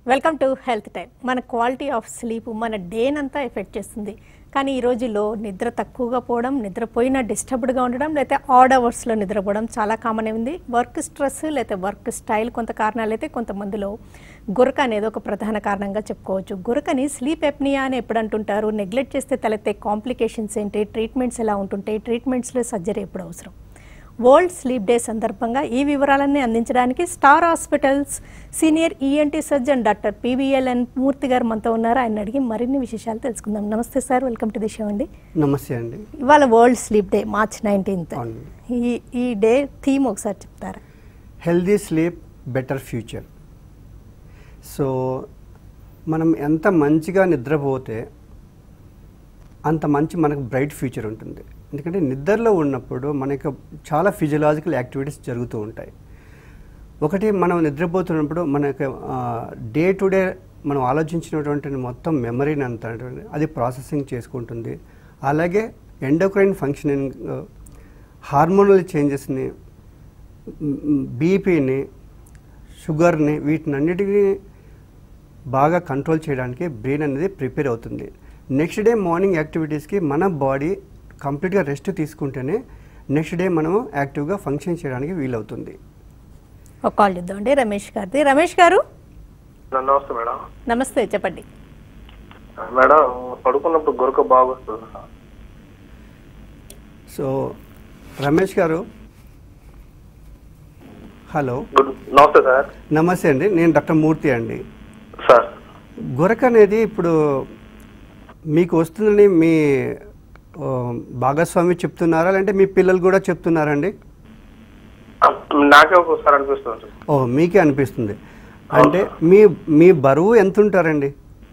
Welcome to health time మన quality of sleep మన డేనంతా ఎఫెక్ట్ చేస్తుంది కానీ ఈ రోజుల్లో నిద్ర తక్కువగా పోవడం నిద్రపోయినా డిస్టర్బ్డ్గా ఉండడం లేకపోతే ఆడ్ అవర్స్లో నిద్రపోవడం చాలా కామన్ ఉంది వర్క్ స్ట్రెస్ లేకపోతే వర్క్ స్టైల్ కొంత కారణాలు అయితే కొంతమందిలో గురక అనేది ఒక ప్రధాన కారణంగా చెప్పుకోవచ్చు గురకని స్లీప్ ఎప్నియా అని ఎప్పుడు అంటుంటారు నెగ్లెక్ట్ చేస్తే తలెత్తే కాంప్లికేషన్స్ ఏంటి ట్రీట్మెంట్స్ ఎలా ఉంటుంటాయి ట్రీట్మెంట్స్లో సర్జరీ ఎప్పుడు అవసరం వరల్డ్ స్లీప్ డే సందర్భంగా ఈ వివరాలన్నీ అందించడానికి star hospitals senior ENT surgeon doctor పివిఎల్ఎన్ Murthy garu మనతో ఉన్నారు ఆయన అడిగి మరిన్ని విశేషాలు తెలుసుకుందాం namaste sir welcome to the show అండి నమస్తే అండి ఇవాళ world sleep day March nineteenth అవునండి. ఈ ఈ డే థీమ్ ఒకసారి చెప్తారా healthy sleep better future so మనం ఎంత మంచిగా నిద్రపోతే అంత మంచి మనకు బ్రైట్ ఫ్యూచర్ ఉంటుంది ఎందుకంటే నిద్రలో ఉన్నప్పుడు మనకు చాలా ఫిజియలాజికల్ యాక్టివిటీస్ జరుగుతూ ఉంటాయి ఒకటి మనం నిద్రపోతున్నప్పుడు మనకు డే టు డే మనం ఆలోచించినటువంటి మొత్తం మెమరీని అంత అది ప్రాసెసింగ్ చేసుకుంటుంది అలాగే ఎండోక్రైన్ ఫంక్షనింగ్ హార్మోనల్ చేంజెస్ని బీపీని షుగర్ని వీటినన్నిటిని బాగా కంట్రోల్ చేయడానికి బ్రెయిన్ అనేది ప్రిపేర్ అవుతుంది నెక్స్ట్ డే మార్నింగ్ యాక్టివిటీస్కి మన బాడీ కంప్లీట్గా రెస్ట్ తీసుకుంటేనే నెక్స్ట్ డే మనం యాక్టివ్గా ఫంక్షన్ చేయడానికి వీలవుతుంది ఒక కాల్ చేద్దామండి రమేష్ గారిది రమేష్ గారు నమస్తే మేడం నమస్తే చెప్పండి మేడం పడుకున్నప్పుడు గురక బాగా వస్తుంది సో రమేష్ గారు హలో గుడ్ నమస్తే సార్ నమస్తే అండి నేను డాక్టర్ మూర్తి అండి సార్ గురక అనేది ఇప్పుడు మీకు వస్తుందని మీ ఓ, భాగస్వామి చెప్తున్నారా లేదంటే మీ పిల్లలు కూడా చెప్తున్నారండి ఆ, నాకే ఒక్కోసారి అనిపిస్తుంది ఓ మీకే అనిపిస్తుంది అంటే మీ మీ బరువు ఎంత ఉంటారండి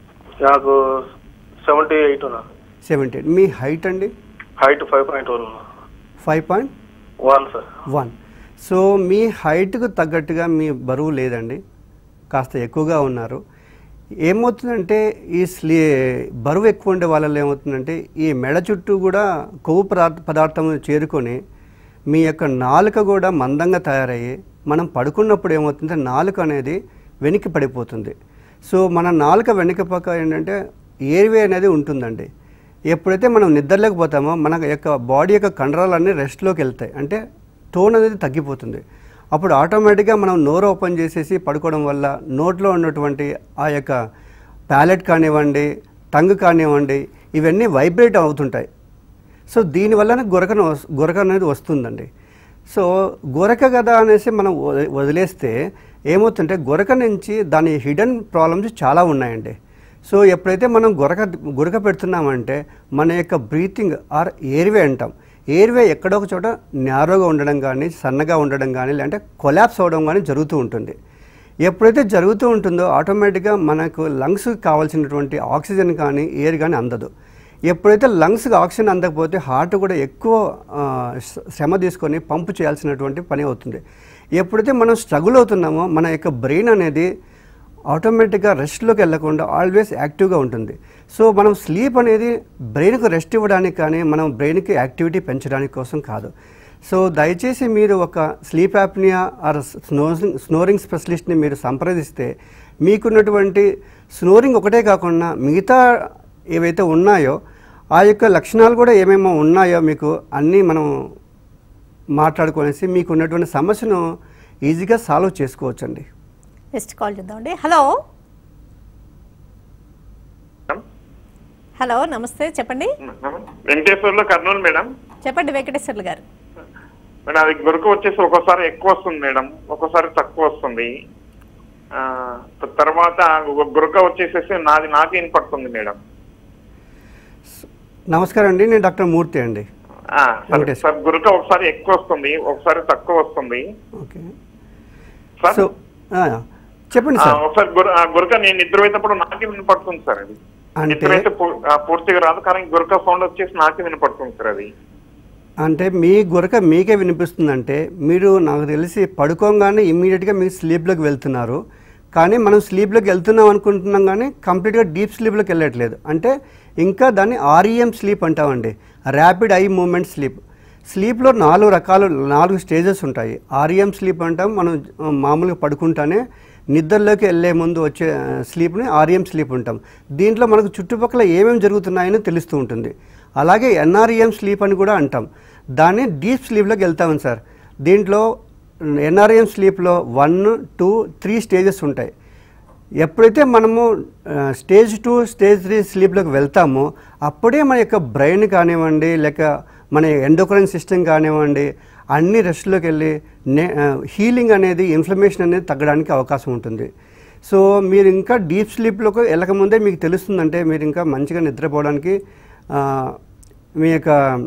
నాకు సెవెంటీ ఎయిట్ ఉన్నా సెవెంటీ మీ హైట్ అండి height five point one five point one sir one so మీ హైట్కు తగ్గట్టుగా మీ బరువు లేదండి కాస్త ఎక్కువగా ఉన్నారు ఏమవుతుందంటే ఈ స్లీ బరువు ఎక్కువ ఉండే వాళ్ళలో ఏమవుతుందంటే ఈ మెడ చుట్టూ కూడా కొవ్వు పదార్థ పదార్థం చేరుకొని మీ యొక్క నాలుక కూడా మందంగా తయారయ్యి మనం పడుకున్నప్పుడు ఏమవుతుందంటే నాలుక అనేది వెనక్కి పడిపోతుంది సో మన నాలుక వెనక పక్క ఏంటంటే ఏర్వే అనేది ఉంటుందండి ఎప్పుడైతే మనం నిద్రలోకి పోతామో మన యొక్క బాడీ యొక్క కండరాలన్నీ రెస్ట్లోకి వెళ్తాయి అంటే టోన్ అనేది తగ్గిపోతుంది అప్పుడు ఆటోమేటిక్గా మనం నోరు ఓపెన్ చేసేసి పడుకోవడం వల్ల నోట్లో ఉన్నటువంటి ఆ యొక్క ప్యాలెట్ కానివ్వండి టంగ్ కానివ్వండి ఇవన్నీ వైబ్రేట్ అవుతుంటాయి సో దీనివల్లనే గురకను వస్- గురక అనేది వస్తుందండి సో గురక కదా అనేసి మనం వద- వదిలేస్తే ఏమవుతుంటే గురక నుంచి దాని హిడెన్ ప్రాబ్లమ్స్ చాలా ఉన్నాయండి సో ఎప్పుడైతే మనం గురక గురక పెడుతున్నామంటే మన యొక్క బ్రీతింగ్ ఆర్ ఎయిర్వే అంటాం ఎయిర్వే ఎక్కడో ఒక చోట నేరోగా ఉండడం కానీ సన్నగా ఉండడం కానీ లేదంటే కొలాప్స్ అవ్వడం కానీ జరుగుతూ ఉంటుంది ఎప్పుడైతే జరుగుతూ ఉంటుందో ఆటోమేటిక్గా మనకు లంగ్స్కి కావాల్సినటువంటి ఆక్సిజన్ కానీ ఎయిర్ కానీ అందదు ఎప్పుడైతే లంగ్స్కి ఆక్సిజన్ అందకపోతే హార్ట్ కూడా ఎక్కువ ఆ, శ్ర- శ్రమ తీసుకొని పంపు చేయాల్సినటువంటి పని అవుతుంది ఎప్పుడైతే మనం స్ట్రగుల్ అవుతున్నామో మన యొక్క బ్రెయిన్ అనేది ఆటోమేటిక్గా రెస్ట్లోకి వెళ్ళకుండా ఆల్వేస్ యాక్టివ్గా ఉంటుంది సో మనం స్లీప్ అనేది బ్రెయిన్కు రెస్ట్ ఇవ్వడానికి కానీ మనం బ్రెయిన్కి యాక్టివిటీ పెంచడానికి కోసం కాదు సో దయచేసి మీరు ఒక sleep apnea or snoring snoring స్పెషలిస్ట్ని మీరు సంప్రదిస్తే మీకున్నటువంటి స్నోరింగ్ ఒకటే కాకుండా మిగతా ఏవైతే ఉన్నాయో ఆ యొక్క లక్షణాలు కూడా ఏమేమో ఉన్నాయో మీకు అన్నీ మనం మాట్లాడుకొనేసి మీకు ఉన్నటువంటి సమస్యను ఈజీగా సాల్వ్ చేసుకోవచ్చండి నెక్స్ట్ కాల్ చేద్దామండి హలో హలో నమస్తే చెప్పండి వెంకటేశ్వర్లో కర్నూలు మేడం చెప్పండి వెంకటేశ్వర్లు గారు మేడం అది గురక వచ్చేసి ఒక్కోసారి ఎక్కువ వస్తుంది మేడం ఒక్కోసారి తక్కువ వస్తుంది ఆ, తర్వాత గు- గురక వచ్చేసేసి నాది నాకే వినపడుతుంది మేడం నమస్కారం అండి నేను డాక్టర్ మూర్తి అండి ఆ, సరే వెంకటేశ్వర్. సార్ గురక ఒకసారి ఎక్కువ వస్తుంది ఒకసారి తక్కువ వస్తుంది ఓకే సార్ సో ఆ, చెప్పండి ఆ, సార్ ఒకసారి గుర- ఆ, గురక నేను నిద్రపోయేటప్పుడు నాకే వినపడుతుంది సార్ అది అంటే- నిద్రైతే పూ- ఆ, పూర్తిగా రాదు కానీ గురక సౌండ్ వచ్చేసి నాకే వినపడుతుంది సార్ అది అంటే మీ గురక మీకే వినిపిస్తుందంటే మీరు నాకు తెలిసి పడుకోగానే ఇమ్మీడియట్గా మీరు స్లీప్లోకి వెళ్తున్నారు కానీ మనం స్లీప్లోకి వెళ్తున్నాం అనుకుంటున్నాం కానీ కంప్లీట్గా డీప్ స్లీప్లోకి వెళ్ళట్లేదు అంటే ఇంకా దాన్ని ఆర్ఈఎం స్లీప్ అంటామండి ర్యాపిడ్ ఐ మూమెంట్ స్లీప్ స్లీప్లో నాలుగు రకాలు నాలుగు స్టేజెస్ ఉంటాయి ఆర్ఎం స్లీప్ అంటాం మనం ఆ, మామూలుగా పడుకుంటానే నిద్రలోకి వెళ్ళే ముందు వచ్చే ఆ, స్లీప్ని ఆర్ఎం స్లీప్ ఉంటాం దీంట్లో మనకు చుట్టుపక్కల ఏమేమి జరుగుతున్నాయని తెలుస్తూ ఉంటుంది అలాగే ఎన్ఆర్ఎం స్లీప్ అని కూడా అంటాం దాన్ని డీప్ స్లీప్లోకి వెళ్తాం సార్ దీంట్లో ఎన్ఆర్ఎం స్లీప్లో వన్ టూ త్రీ స్టేజెస్ ఉంటాయి ఎప్పుడైతే మనము ఆ, స్టేజ్ టూ స్టేజ్ త్రీ స్లీప్లోకి వెళ్తామో అప్పుడే మన యొక్క బ్రెయిన్ కానివ్వండి లేక మన ఎండోక్రైన్ సిస్టమ్ కానివ్వండి అన్ని రెస్ట్లోకి వెళ్ళి నే ఆ, హీలింగ్ అనేది ఇన్ఫ్లమేషన్ అనేది తగ్గడానికి అవకాశం ఉంటుంది సో మీరు ఇంకా డీప్ స్లీప్లోకి వెళ్ళకముందే మీకు తెలుస్తుందంటే మీరు ఇంకా మంచిగా నిద్రపోవడానికి ఆ, మీ యొక్క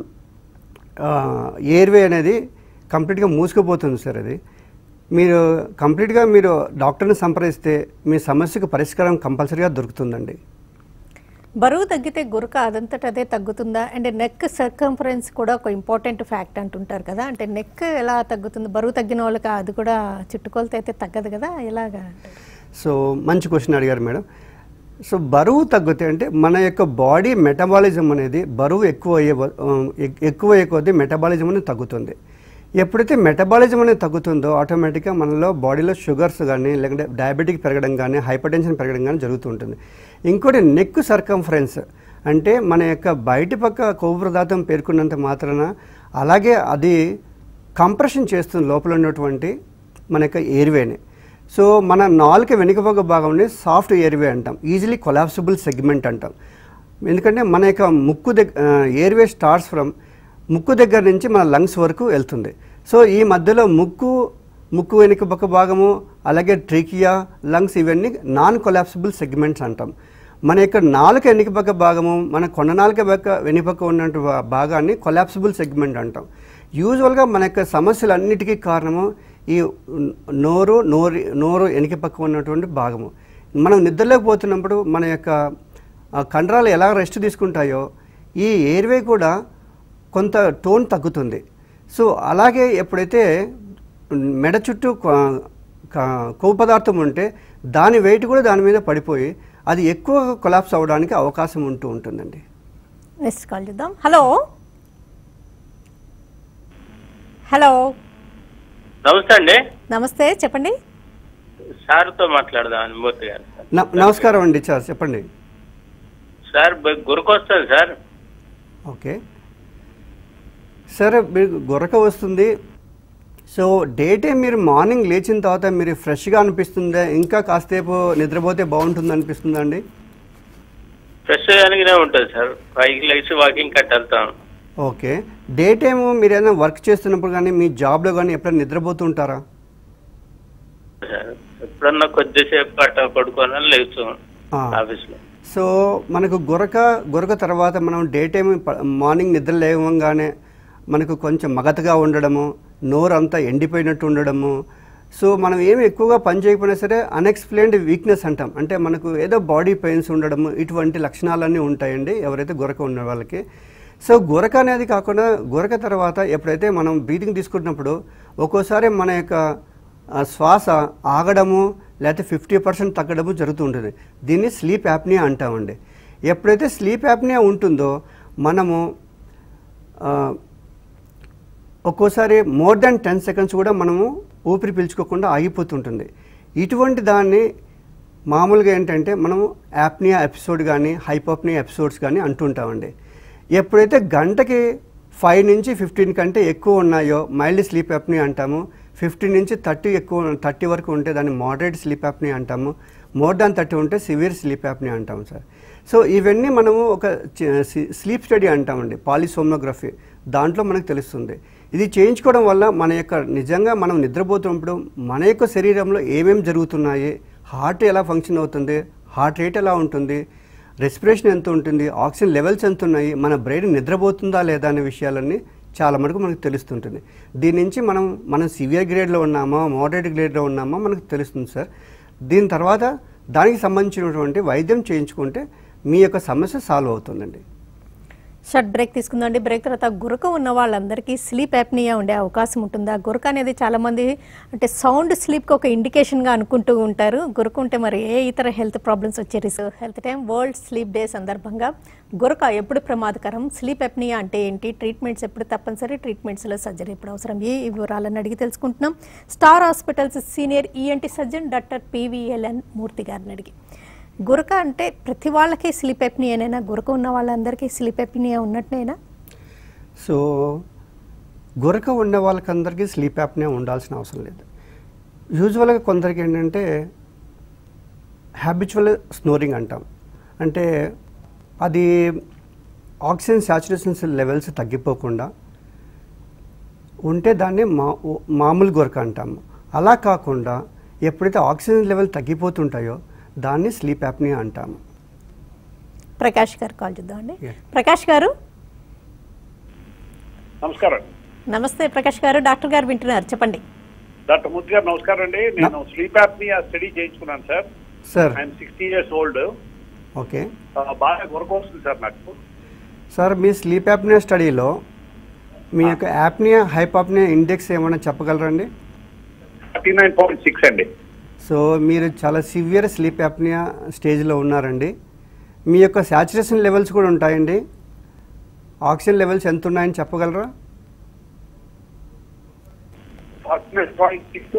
ఎయిర్వే అనేది కంప్లీట్గా మూసుకుపోతుంది సార్ అది మీరు కంప్లీట్గా మీరు డాక్టర్ని సంప్రదిస్తే మీ సమస్యకు పరిష్కారం కంపల్సరీగా దొరుకుతుందండి బరువు తగ్గితే గురక అదంతట అదే తగ్గుతుందా అండ్ నెక్ సర్కంఫరెన్స్ కూడా ఒక ఇంపార్టెంట్ ఫ్యాక్ట్ అంటుంటారు కదా అంటే నెక్ ఎలా తగ్గుతుంది బరువు తగ్గిన వాళ్ళకి అది కూడా చుట్టుకొలత అయితే తగ్గదు కదా ఎలాగా సో మంచి క్వశ్చన్ అడిగారు మేడం సో బరువు తగ్గితే అంటే మన యొక్క బాడీ మెటబాలిజం అనేది బరువు ఎక్కువ అయ్యే వ- ఆ, ఎక్- ఎక్కువ అయ్యే కొద్దీ మెటబాలిజం అనేది తగ్గుతుంది ఎప్పుడైతే మెటబాలిజం అనేది తగ్గుతుందో ఆటోమేటిక్గా మనలో బాడీలో షుగర్స్ కానీ లేకుంటే డయాబెటిక్ పెరగడం కానీ హైపర్ టెన్షన్ పెరగడం కానీ జరుగుతూ ఉంటుంది ఇంకోటి నెక్ సర్కంఫరెన్స్ అంటే మన యొక్క బయటి పక్క కొవ్వు పదార్థం పేర్కొన్నంత మాత్రాన అలాగే అది కంప్రెషన్ చేస్తుంది లోపల ఉన్నటువంటి మన యొక్క ఎయిర్వేని సో మన నాలుక వెనుక పక్క భాగంని సాఫ్ట్ ఎయిర్వే అంటాం ఈజీలీ కొలాప్సిబుల్ సెగ్మెంట్ అంటాం ఎందుకంటే మన యొక్క ముక్కు దగ్గర ఎయిర్వే స్టార్ట్స్ ఫ్రమ్ ముక్కు దగ్గర నుంచి మన లంగ్స్ వరకు వెళ్తుంది సో ఈ మధ్యలో ముక్కు ముక్కు వెనుక పక్క భాగము అలాగే ట్రికియా లంగ్స్ ఇవన్నీ నాన్ కొలాప్సిబుల్ సెగ్మెంట్స్ అంటాం మన యొక్క నాలుక వెనుక పక్క భాగము మన కొండ నాలుక పక్క వెనుపక్క ఉన్నటువంటి భా- భాగాన్ని కొలాప్సిబుల్ సెగ్మెంట్ అంటాం యూజువల్గా మన యొక్క సమస్యలన్నిటికీ కారణము ఈ నోరు నోరు నోరు వెనుక పక్క ఉన్నటువంటి భాగము మనం నిద్రలోకి పోతున్నప్పుడు మన యొక్క ఆ కండరాలు ఎలా రెస్ట్ తీసుకుంటాయో ఈ ఎయిర్వే కూడా కొంత టోన్ తగ్గుతుంది సో అలాగే ఎప్పుడైతే మెడ చుట్టూ కొ- క- కొవ్వు పదార్థం ఉంటే దాని వెయిట్ కూడా దాని మీద పడిపోయి అది ఎక్కువ కొలాప్స్ అవ్వడానికి అవకాశం ఉంటూ ఉంటుందండి నెక్స్ట్ కాల్ చూద్దాం హలో హలో నమస్తే అండి నమస్తే చెప్పండి సార్తో మాట్లాడదాం మూర్తి గారు న- నమస్కారం అండి చార్ చెప్పండి సార్ బ- గురకొస్తుంది సార్ ఓకే సరే మీకు గురక వస్తుంది సో డే టైం మీరు మార్నింగ్ లేచిన తర్వాత మీరు ఫ్రెష్గా అనిపిస్తుందా ఇంకా కాసేపు నిద్రపోతే బాగుంటుంది అనిపిస్తుందా అండి ఫ్రెష్ గానే ఉంటుంది సార్ పైకి లేచి వాకింగ్ కట్ వెళ్తాం ఓకే డే టైం మీరు ఏదైనా వర్క్ చేస్తున్నప్పుడు కానీ మీ జాబ్లో కానీ ఎప్పుడైనా నిద్రపోతుంటారా సార్ ఎప్పుడన్నా కొద్దిసేపు అట్ట పడుకొని లేచాం ఆ. ఆఫీస్ లో సో మనకు గురక గురక తర్వాత మనం డే టైం ప- మార్నింగ్ నిద్ర లేవగానే మనకు కొంచెం మగతగా ఉండడము నోరు అంతా ఎండిపోయినట్టు ఉండడము సో మనం ఏమి ఎక్కువగా పని చేయకపోయినా సరే అన్ఎక్స్ప్లెయిన్డ్ వీక్నెస్ అంటాం అంటే మనకు ఏదో బాడీ పెయిన్స్ ఉండడము ఇటువంటి లక్షణాలన్నీ ఉంటాయండి ఎవరైతే గురక ఉన్న వాళ్ళకి సో గురక అనేది కాకుండా గురక తర్వాత ఎప్పుడైతే మనం బ్రీతింగ్ తీసుకుంటున్నప్పుడు ఒక్కోసారి మన యొక్క ఆ శ్వాస ఆగడము లేకపోతే ఫిఫ్టీ పర్సెంట్ తగ్గడము జరుగుతూ ఉంటుంది దీన్ని స్లీప్ యాప్నియా అంటామండి ఎప్పుడైతే స్లీప్ యాప్నియా ఉంటుందో మనము ఆ, ఒక్కోసారి మోర్ దాన్ టెన్ సెకండ్స్ కూడా మనము ఊపిరి పీల్చుకోకుండా ఆగిపోతుంటుంది ఇటువంటి దాన్ని మామూలుగా ఏంటంటే మనము యాప్నియా ఎపిసోడ్ కానీ హైపోప్నియా ఎపిసోడ్స్ కానీ అంటుంటామండి ఎప్పుడైతే గంటకి ఫైవ్ నుంచి ఫిఫ్టీన్ కంటే ఎక్కువ ఉన్నాయో మైల్డ్ స్లీప్ యాప్నియా అంటాము ఫిఫ్టీన్ నుంచి థర్టీ ఎక్కువ థర్టీ వరకు ఉంటే దాన్ని మోడరేట్ స్లీప్ యాప్నియా అంటాము మోర్ దాన్ థర్టీ ఉంటే సివియర్ స్లీప్ యాప్నియా అంటాము సార్ సో ఇవన్నీ మనము ఒక స్లీప్ స్టడీ అంటామండి పాలిసోమోగ్రఫీ దాంట్లో మనకు తెలుస్తుంది ఇది చేయించుకోవడం వల్ల మన యొక్క నిజంగా మనం నిద్రపోతున్నప్పుడు మన యొక్క శరీరంలో ఏమేమి జరుగుతున్నాయి హార్ట్ ఎలా ఫంక్షన్ అవుతుంది హార్ట్ రేట్ ఎలా ఉంటుంది రెస్పిరేషన్ ఎంత ఉంటుంది ఆక్సిజన్ లెవెల్స్ ఎంత ఉన్నాయి మన బ్రెయిన్ నిద్రపోతుందా లేదా అనే విషయాలన్నీ చాలా మటుకు మనకు తెలుస్తుంటుంది దీని నుంచి మనం మనం సివియర్ గ్రేడ్లో ఉన్నామా మోడరేట్ గ్రేడ్లో ఉన్నామా మనకు తెలుస్తుంది సార్ దీని తర్వాత దానికి సంబంధించినటువంటి వైద్యం చేయించుకుంటే మీ యొక్క సమస్య సాల్వ్ అవుతుందండి షార్ట్ బ్రేక్ తీసుకుందండి బ్రేక్ తర్వాత గురక ఉన్న వాళ్ళందరికీ స్లీప్ యాప్నియా ఉండే అవకాశం ఉంటుందా గురక అనేది చాలామంది అంటే సౌండ్ స్లీప్కి ఒక ఇండికేషన్గా అనుకుంటూ ఉంటారు గురక ఉంటే మరి ఏ ఇతర హెల్త్ ప్రాబ్లమ్స్ వచ్చే risk health time world sleep day సందర్భంగా గురక ఎప్పుడు ప్రమాదకరం స్లీప్ యాప్నియా అంటే ఏంటి ట్రీట్మెంట్స్ ఎప్పుడు తప్పనిసరి ట్రీట్మెంట్స్లో సర్జరీ ఎప్పుడు అవసరం ఈ వివరాలను అడిగి తెలుసుకుంటున్నాం star hospitals senior ENT surgeon doctor పివిఎల్ఎన్ Murthy గారిని అడిగి గురక అంటే ప్రతి వాళ్ళకి స్లీప్ ఎప్నియానైనా గురక ఉన్న వాళ్ళందరికీ స్లీప్ ఎప్నియా ఉన్నట్టేనా సో గురక ఉన్న వాళ్ళకందరికీ స్లీప్ యాప్నే ఉండాల్సిన అవసరం లేదు యూజువల్గా కొందరికి ఏంటంటే హ్యాబిచువల్ స్నోరింగ్ అంటాం అంటే అది ఆక్సిజన్ సాచురేషన్స్ లెవెల్స్ తగ్గిపోకుండా ఉంటే దాన్ని మా మామూలు గురక అంటాము అలా కాకుండా ఎప్పుడైతే ఆక్సిజన్ లెవెల్ తగ్గిపోతుంటాయో దాన్ని స్లీప్ యాప్నియా అంటాము ప్రకాష్ గారు కాల్ చూద్దామండి Yeah. ప్రకాష్ గారు నమస్కారం నమస్తే ప్రకాష్ గారు డాక్టర్ గారు వింటున్నారు చెప్పండి డాక్టర్ మూర్తి గారు నమస్కారం అండి నేను స్లీప్ యాప్నియా స్టడీ చేయించుకున్నాను sir sir I'm sixty years old okay బాగా వర్క్ వస్తుంది సార్ నాకు సార్ మీ స్లీప్ యాప్నియా స్టడీలో మీ యొక్క యాప్నియా హైపాప్నియా ఇండెక్స్ ఏమైనా చెప్పగలరండి థర్టీ నైన్ పాయింట్ సిక్స్ అండి సో మీరు చాలా సివియర్ స్లీప్ యాప్నియా స్టేజ్లో ఉన్నారండి మీ యొక్క శాచురేషన్ లెవెల్స్ కూడా ఉంటాయండి ఆక్సిజన్ లెవెల్స్ ఎంత ఉన్నాయని చెప్పగలరా thirty nine point six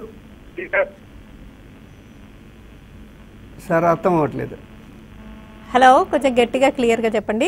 sir అర్థం అవ్వట్లేదు హలో కొంచెం గట్టిగా క్లియర్గా చెప్పండి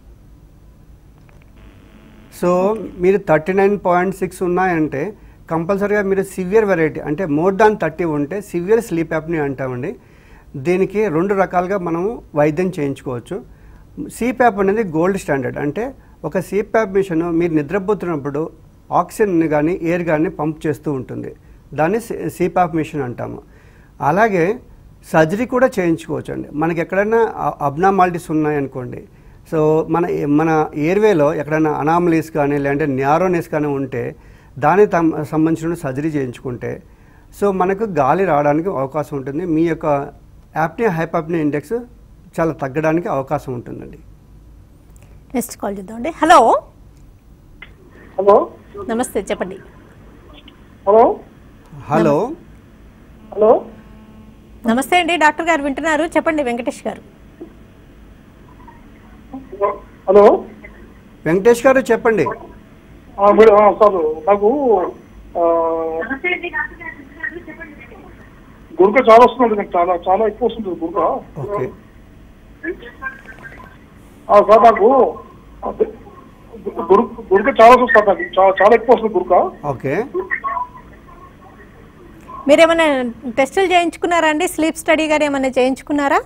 సో మీరు థర్టీ నైన్ పాయింట్ సిక్స్ ఉన్నాయంటే కంపల్సరీగా మీరు సివియర్ వెరైటీ అంటే మోర్ దాన్ థర్టీ ఉంటే సివియర్ స్లీప్ యాప్ని అంటామండి దీనికి రెండు రకాలుగా మనము వైద్యం చేయించుకోవచ్చు సిప్యాప్ అనేది గోల్డ్ స్టాండర్డ్ అంటే ఒక సిప్యాప్ మిషన్ మీరు నిద్రపోతున్నప్పుడు ఆక్సిజన్ కానీ ఎయిర్ కానీ పంప్ చేస్తూ ఉంటుంది దాన్ని సిప్యాప్ మిషన్ అంటాము అలాగే సర్జరీ కూడా చేయించుకోవచ్చు అండి మనకి ఎక్కడైనా అబ్నామాలిటీస్ ఉన్నాయనుకోండి సో మన మన ఎయిర్వేలో ఎక్కడైనా అనామలీస్ కానీ లేదంటే న్యారోనెస్ కానీ ఉంటే దానికి తమ్- సంబంధించిన సర్జరీ చేయించుకుంటే సో మనకు గాలి రావడానికి అవకాశం ఉంటుంది మీ యొక్క యాప్నియా హైపాప్నియా ఇండెక్స్ చాలా తగ్గడానికి అవకాశం ఉంటుందండి నెక్స్ట్ కాల్ చూద్దామండి హలో హలో నమస్తే చెప్పండి హలో హలో హలో నమస్తే అండి డాక్టర్ గారు వింటున్నారు చెప్పండి వెంకటేష్ గారు హలో వెంకటేష్ గారు చెప్పండి ఆ, మీరు ఆ, సార్ నాకు ఆ, గురక చాలా వస్తుంది నాకు చాలా చాలా ఎక్కువ వస్తుంది గురక ఓకే ఆ, సార్ నాకు గురు గురక చాలా వస్తుంది నాకు చాలా చాలా ఎక్కువ వస్తుంది గురక ఓకే మీరు ఏమైనా టెస్టులు చేయించుకున్నారా అండి స్లీప్ స్టడీ గారు ఏమైనా చేయించుకున్నారా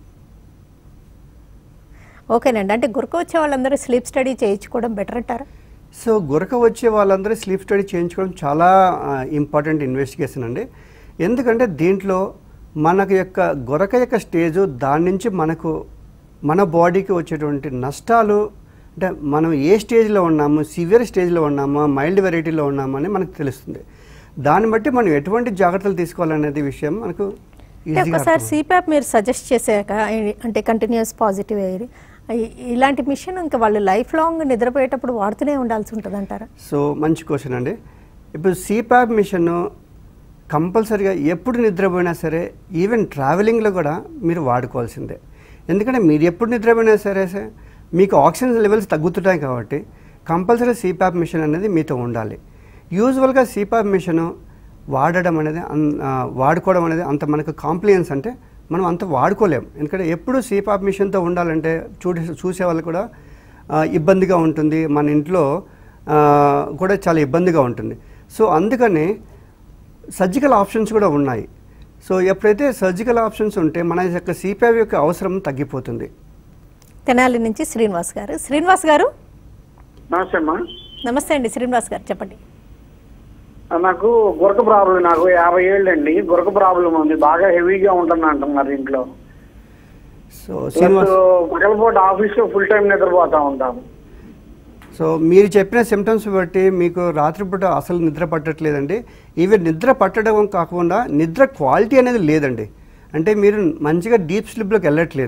ఓకేనండి అంటే గురక వచ్చే వాళ్ళందరూ స్లీప్ స్టడీ చేయించుకోవడం బెటర్ అంటారా సో గురక వచ్చే వాళ్ళందరూ స్లీప్ స్టడీ చేయించుకోవడం చాలా ఇంపార్టెంట్ ఇన్వెస్టిగేషన్ అండి ఎందుకంటే దీంట్లో మనకు యొక్క గురక యొక్క స్టేజు దాని నుంచి మనకు మన బాడీకి వచ్చేటువంటి నష్టాలు అంటే మనం ఏ స్టేజ్లో ఉన్నాము సివియర్ స్టేజ్లో ఉన్నామా మైల్డ్ వెరైటీలో ఉన్నామా అని మనకు తెలుస్తుంది దాన్ని బట్టి మనం ఎటువంటి జాగ్రత్తలు తీసుకోవాలనేది విషయం మనకు అంటే ఈజీగా ఒకసారి అర్థమవుతుంది. సిపాప్ మీరు సజెస్ట్ చేశాక ఈ- అంటే కంటిన్యూస్ పాజిటివ్ ఎయిర్ ఇలాంటి మిషన్ ఇంకా వాళ్ళు లైఫ్ లాంగ్ నిద్రపోయేటప్పుడు వాడుతూనే ఉండాల్సి ఉంటుంది అంటారా సో మంచి క్వశ్చన్ అండి ఇప్పుడు సిపాప్ మిషన్ కంపల్సరీగా ఎప్పుడు నిద్రపోయినా సరే ఈవెన్ ట్రావెలింగ్లో కూడా మీరు వాడుకోవాల్సిందే ఎందుకంటే మీరు ఎప్పుడు నిద్రపోయినా సరే సరే మీకు ఆక్సిజన్ లెవెల్స్ తగ్గుతుంటాయి కాబట్టి కంపల్సరీ సిపాప్ మిషన్ అనేది మీతో ఉండాలి యూజువల్గా సిపాప్ మిషన్ వాడడం అనేది అన్- ఆ, వాడుకోవడం అనేది అంత మనకు కాంప్లియన్స్ అంటే మనం అంత వాడుకోలేం ఎందుకంటే ఎప్పుడు సిపాప్ మిషన్తో ఉండాలంటే చూడే చూసే వాళ్ళు కూడా ఆ, ఇబ్బందిగా ఉంటుంది మన ఇంట్లో ఆ, కూడా చాలా ఇబ్బందిగా ఉంటుంది సో అందుకని సర్జికల్ ఆప్షన్స్ కూడా ఉన్నాయి సో ఎప్పుడైతే సర్జికల్ ఆప్షన్స్ ఉంటే మన యొక్క సిపిఐ యొక్క అవసరం తగ్గిపోతుంది తెనాలి నుంచి శ్రీనివాస్ గారు శ్రీనివాస్ గారు నమస్తే అమ్మా నమస్తే అండి శ్రీనివాస్ గారు చెప్పండి నాకు గురక ప్రాబ్లం నాకు యాభై ఏళ్ళు అండి గురక ప్రాబ్లం ఉంది బాగా హెవీగా ఉంటుంది అంటున్నారు ఇంట్లో సో శ్రీనివాస్ పగలపూట ఆఫీస్ లో ఫుల్ టైం నిద్రపోతా ఉంటాము సో మీరు చెప్పిన సిమ్టమ్స్ బట్టి మీకు రాత్రిపూట అసలు నిద్ర పట్టట్లేదండి ఈవెన్ నిద్ర పట్టడం కాకుండా నిద్ర క్వాలిటీ అనేది లేదండి అంటే మీరు మంచిగా డీప్ స్లీప్లోకి వెళ్ళట్లేదు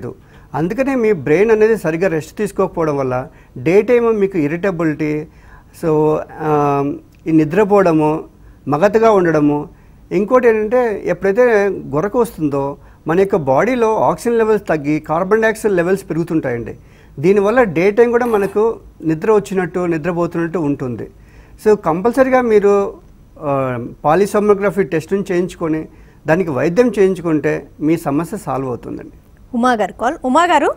అందుకనే మీ బ్రెయిన్ అనేది సరిగ్గా రెస్ట్ తీసుకోకపోవడం వల్ల డే టైమ్ మీకు ఇరిటబిలిటీ సో ఆ, ఈ నిద్రపోవడము మగతగా ఉండడము ఇంకోటి ఏంటంటే ఎప్పుడైతే గొరక వస్తుందో మన యొక్క బాడీలో ఆక్సిజన్ లెవెల్స్ తగ్గి కార్బన్ డైఆక్సైడ్ లెవెల్స్ పెరుగుతుంటాయండి దీనివల్ల డే టైం కూడా మనకు నిద్ర వచ్చినట్టు నిద్రపోతున్నట్టు ఉంటుంది సో కంపల్సరీగా మీరు పాలిసోమోగ్రఫీ టెస్ట్ని చేయించుకొని దానికి వైద్యం చేయించుకుంటే మీ సమస్య సాల్వ్ అవుతుందండి ఉమా గారు కాల్ ఉమా గారు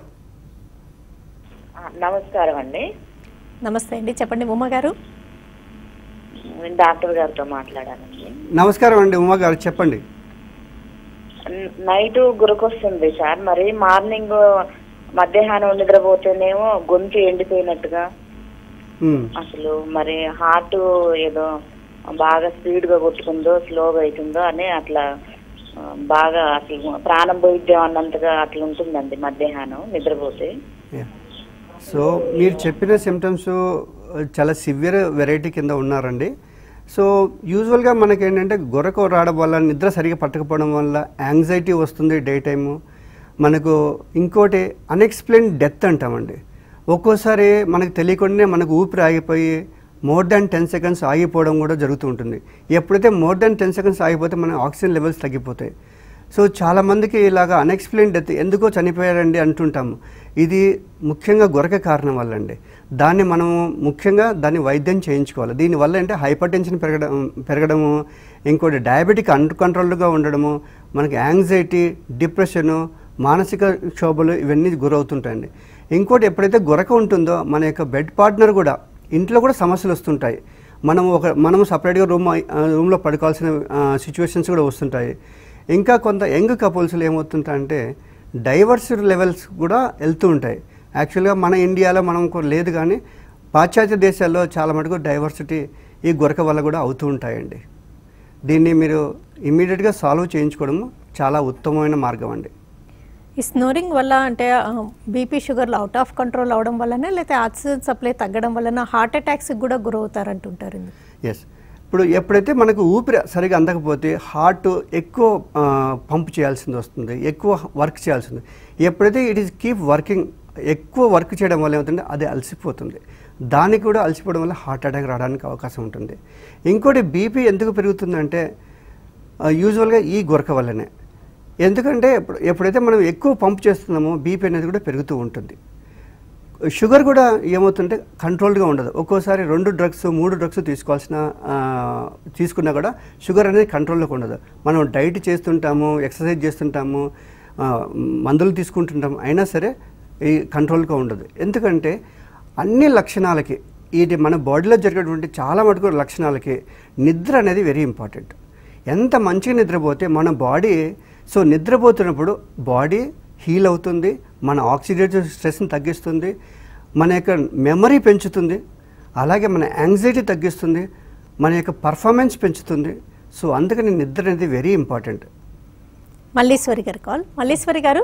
ఆ, నమస్కారం అండి నమస్తే అండి చెప్పండి ఉమా గారు నేను డాక్టర్ గారితో మాట్లాడానండి నమస్కారం అండి ఉమా గారు చెప్పండి న- నైట్ గురకొస్తుంది సార్ మరి మార్నింగ్ మధ్యాహ్నం నిద్రపోతేనేమో గొంతు ఎండిపోయినట్టుగా మ్మ్. అసలు మరి హార్ట్ ఏదో బాగా స్పీడ్ గా కొట్టుకుందో స్లోగా అవుతుందో అని అట్లా ఆ, బాగా అసలు ప్రాణం పోయిద్దాం అన్నంతగా అట్లా ఉంటుందండి మధ్యాహ్నం నిద్రపోతే Yeah. సో మీరు చెప్పిన సిమ్టమ్స్ చాలా సివియర్ వెరైటీ కింద ఉన్నారండి సో యూజువల్గా మనకి ఏంటంటే గొరకు రావడం వల్ల నిద్ర సరిగా పట్టకపోవడం వల్ల యాంగ్జైటీ వస్తుంది డే టైము మనకు ఇంకోటి అన్ఎక్స్ప్లెయిన్ డెత్ అంటామండి ఒక్కోసారి మనకు తెలియకుండానే మనకు ఊపిరి ఆగిపోయి మోర్ దాన్ టెన్ సెకండ్స్ ఆగిపోవడం కూడా జరుగుతూ ఉంటుంది ఎప్పుడైతే మోర్ దాన్ టెన్ సెకండ్స్ ఆగిపోతే మన ఆక్సిజన్ లెవెల్స్ తగ్గిపోతాయి సో చాలామందికి ఇలాగా అన్ఎక్స్ప్లెయిన్ డెత్ ఎందుకో చనిపోయారండి అంటుంటాము ఇది ముఖ్యంగా గొరక కారణం వల్ల అండి దాన్ని మనము ముఖ్యంగా దాన్ని వైద్యం చేయించుకోవాలి దీనివల్ల అంటే హైపర్ టెన్షన్ పెరగడం పెరగడము ఇంకోటి డయాబెటిక్ అండర్ కంట్రోల్గా ఉండడము మనకి యాంగ్జైటీ డిప్రెషను మానసిక క్షోభలు ఇవన్నీ గురవుతుంటాయండి ఇంకోటి ఎప్పుడైతే గొరక ఉంటుందో మన యొక్క బెడ్ పార్ట్నర్ కూడా ఇంట్లో కూడా సమస్యలు వస్తుంటాయి మనం ఒక మనం సపరేట్గా రూమ్ రూమ్లో పడుకోవాల్సిన సిచ్యువేషన్స్ కూడా వస్తుంటాయి ఇంకా కొంత యంగ్ కపుల్స్లో ఏమవుతుంటాయంటే డైవర్స్ లెవెల్స్ కూడా వెళ్తూ ఉంటాయి యాక్చువల్గా మన ఇండియాలో మనం కొ- లేదు కానీ పాశ్చాత్య దేశాల్లో చాలా మటుకు డైవర్సిటీ ఈ గొరక వల్ల కూడా అవుతూ ఉంటాయండి దీన్ని మీరు ఇమీడియట్గా సాల్వ్ చేయించుకోవడం చాలా ఉత్తమమైన మార్గం అండి ఈ స్నోరింగ్ వల్ల అంటే బీపీ షుగర్లు అవుట్ ఆఫ్ కంట్రోల్ అవడం వల్లనే లేకపోతే ఆక్సిజన్ సప్లై తగ్గడం వలన హార్ట్ అటాక్స్కి కూడా గురవుతారంటుంటారు ఇందుకు. ఎస్ ఇప్పుడు ఎప్పుడైతే మనకు ఊపిరి సరిగా అందకపోతే హార్ట్ ఎక్కువ ఆ, పంప్ చేయాల్సింది వస్తుంది ఎక్కువ వర్క్ చేయాల్సింది ఎప్పుడైతే ఇట్ ఈస్ కీప్ వర్కింగ్ ఎక్కువ వర్క్ చేయడం వల్ల ఏమవుతుంది అది అలసిపోతుంది దానికి కూడా అలసిపోవడం వల్ల హార్ట్ అటాక్ రావడానికి అవకాశం ఉంటుంది ఇంకోటి బీపీ ఎందుకు పెరుగుతుందంటే యూజువల్గా ఈ గొరక వల్లనే ఎందుకంటే ఎప్పుడు ఎప్పుడైతే మనం ఎక్కువ పంప్ చేస్తున్నామో బీపీ అనేది కూడా పెరుగుతూ ఉంటుంది షుగర్ కూడా ఏమవుతుంటే కంట్రోల్డ్గా ఉండదు ఒక్కోసారి రెండు డ్రగ్స్ మూడు డ్రగ్స్ తీసుకోవాల్సిన ఆ, తీసుకున్నా కూడా షుగర్ అనేది కంట్రోల్లోకి ఉండదు మనం డైట్ చేస్తుంటాము ఎక్సర్సైజ్ చేస్తుంటాము ఆ, మందులు తీసుకుంటుంటాము అయినా సరే ఈ కంట్రోల్గా ఉండదు ఎందుకంటే అన్ని లక్షణాలకి ఇది మన బాడీలో జరిగేటువంటి చాలా మటుకు లక్షణాలకి నిద్ర అనేది వెరీ ఇంపార్టెంట్ ఎంత మంచిగా నిద్రపోతే మన బాడీ సో నిద్రపోతున్నప్పుడు బాడీ హీల్ అవుతుంది మన ఆక్సిడేటివ్ స్ట్రెస్ని తగ్గిస్తుంది మన యొక్క మెమరీ పెంచుతుంది అలాగే మన యాంగ్జైటీ తగ్గిస్తుంది మన యొక్క పర్ఫార్మెన్స్ పెంచుతుంది సో అందుకని నిద్ర అనేది వెరీ ఇంపార్టెంట్ మల్లీశ్వరి గారు కాల్ మల్లీశ్వరి గారు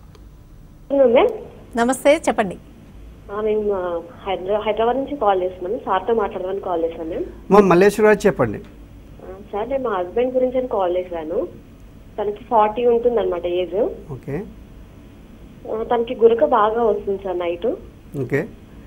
మ్యామ్ నమస్తే చెప్పండి మేము హైదరాబాద్ హైదరాబాద్ నుంచి కాల్ చేస్తున్నాను సార్తో మాట్లాడదామని కాల్ చేశాను మ్యామ్ మా మల్లేశ్వరరావు చెప్పండి ఆ, సార్ నేను మా హస్బెండ్ గురించి అని కాల్ చేశాను తనకి ఫార్టీ ఉంటుంది అనమాట ఏజ్ ఓకే తనకి గురక బాగా వస్తుంది సార్ నైట్ ఓకే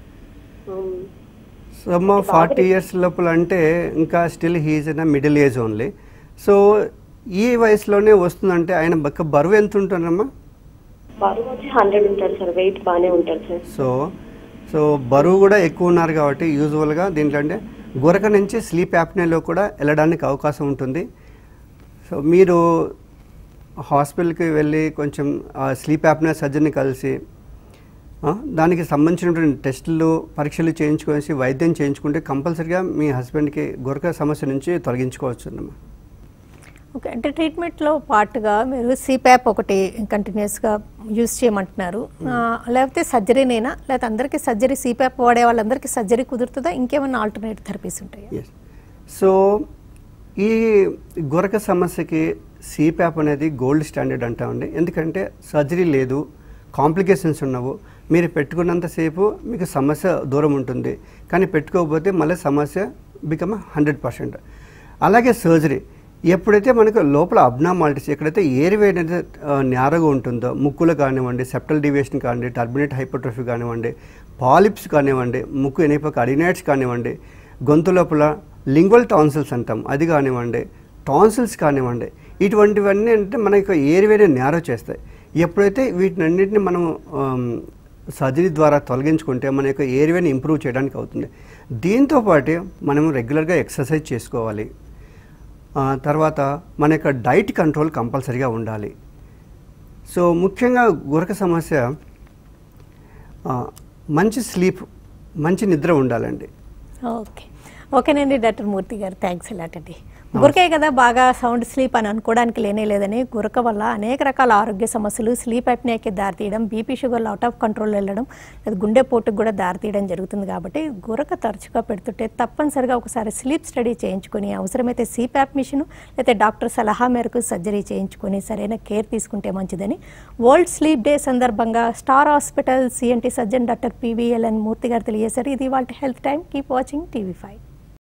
సో మా ఫార్టీ ఇయర్స్ లోపల అంటే ఇంకా still he's in middle age only so ఈ వయసులోనే వస్తుందంటే ఆయన బక్క బరువు ఎంత ఉంటుందమ్మా బరువు వచ్చి హండ్రెడ్ ఉంటారు సార్ వెయిట్ బాగానే ఉంటారు సార్ సో సో బరువు కూడా ఎక్కువ ఉన్నారు కాబట్టి యూజువల్గా దీంట్లో అంటే గురక నుంచి స్లీప్ యాప్నేలో కూడా వెళ్ళడానికి అవకాశం ఉంటుంది సో మీరు హాస్పిటల్కి వెళ్ళి కొంచెం స్లీప్ యాప్నే సర్జన్ని కలిసి ఆ, దానికి సంబంధించినటువంటి టెస్టులు పరీక్షలు చేయించుకొని వైద్యం చేయించుకుంటే కంపల్సరిగా మీ హస్బెండ్కి గురక సమస్య నుంచి తొలగించుకోవచ్చు అన్నమా ఓకే అంటే ట్రీట్మెంట్లో పార్ట్గా మీరు సిప్యాప్ ఒకటి కంటిన్యూస్గా యూజ్ చేయమంటున్నారు ఆ, లేకపోతే సర్జరీనేనా లేకపోతే అందరికీ సర్జరీ సిప్యాప్ వాడే వాళ్ళందరికీ సర్జరీ కుదురుతుందా ఇంకేమైనా ఆల్టర్నేట్ థెరపీస్ ఉంటాయా ఎస్ సో ఈ గొరక సమస్యకి సిప్యాప్ అనేది గోల్డ్ స్టాండర్డ్ అంటామండి ఎందుకంటే సర్జరీ లేదు కాంప్లికేషన్స్ ఉన్నవు మీరు పెట్టుకున్నంతసేపు మీకు సమస్య దూరం ఉంటుంది కానీ పెట్టుకోకపోతే మళ్ళీ సమస్య బికమ్ హండ్రెడ్ పర్సెంట్ అలాగే సర్జరీ ఎప్పుడైతే మనకు లోపల అబ్నామాలిటీస్ ఎక్కడైతే ఎయిర్వే అనేది నేరగా ఉంటుందో ముక్కులు కానివ్వండి సెప్టల్ డివియేషన్ కానివ్వండి టర్బినేట్ హైపోట్రఫీ కానివ్వండి పాలిప్స్ కానివ్వండి ముక్కు ఎనిపక అడినైట్స్ కానివ్వండి గొంతు లోపల లింగ్వల్ టాన్సిల్స్ అంటాం అది కానివ్వండి టాన్సిల్స్ కానివ్వండి ఇటువంటివన్నీ అంటే మన యొక్క ఎయిర్వేని నేరో చేస్తాయి ఎప్పుడైతే వీటినన్నింటిని మనం సర్జరీ ద్వారా తొలగించుకుంటే మన యొక్క ఎయిర్వేని ఇంప్రూవ్ చేయడానికి అవుతుంది దీంతోపాటు మనం రెగ్యులర్గా ఎక్సర్సైజ్ చేసుకోవాలి ఆ, తర్వాత మన యొక్క డైట్ కంట్రోల్ కంపల్సరీగా ఉండాలి సో ముఖ్యంగా గురక సమస్య ఆ, మంచి స్లీప్ మంచి నిద్ర ఉండాలండి ఓకే ఓకేనండి డాక్టర్ మూర్తి గారు థ్యాంక్స్ ఎలాట్ అండి గురకే కదా బాగా సౌండ్ స్లీప్ అని అనుకోవడానికి లేనే లేదని గురక వల్ల అనేక రకాల ఆరోగ్య సమస్యలు స్లీప్ అప్నియాకి దారితీయడం బీపీ షుగర్లు అవుట్ ఆఫ్ కంట్రోల్ వెళ్ళడం లేదా గుండెపోటుకు కూడా దారితీయడం జరుగుతుంది కాబట్టి గురక తరచుగా పెడుతుంటే తప్పనిసరిగా ఒకసారి స్లీప్ స్టడీ చేయించుకొని అవసరమైతే సిప్యాప్ మిషన్ లేదా డాక్టర్ సలహా మేరకు సర్జరీ చేయించుకొని సరైన కేర్ తీసుకుంటే మంచిదని వరల్డ్ స్లీప్ డే సందర్భంగా star hospital ENT surgeon doctor పివిఎల్ఎన్ Murthy గారు తెలియజేశారు ఇది వాళ్ళ health time keep watching TV five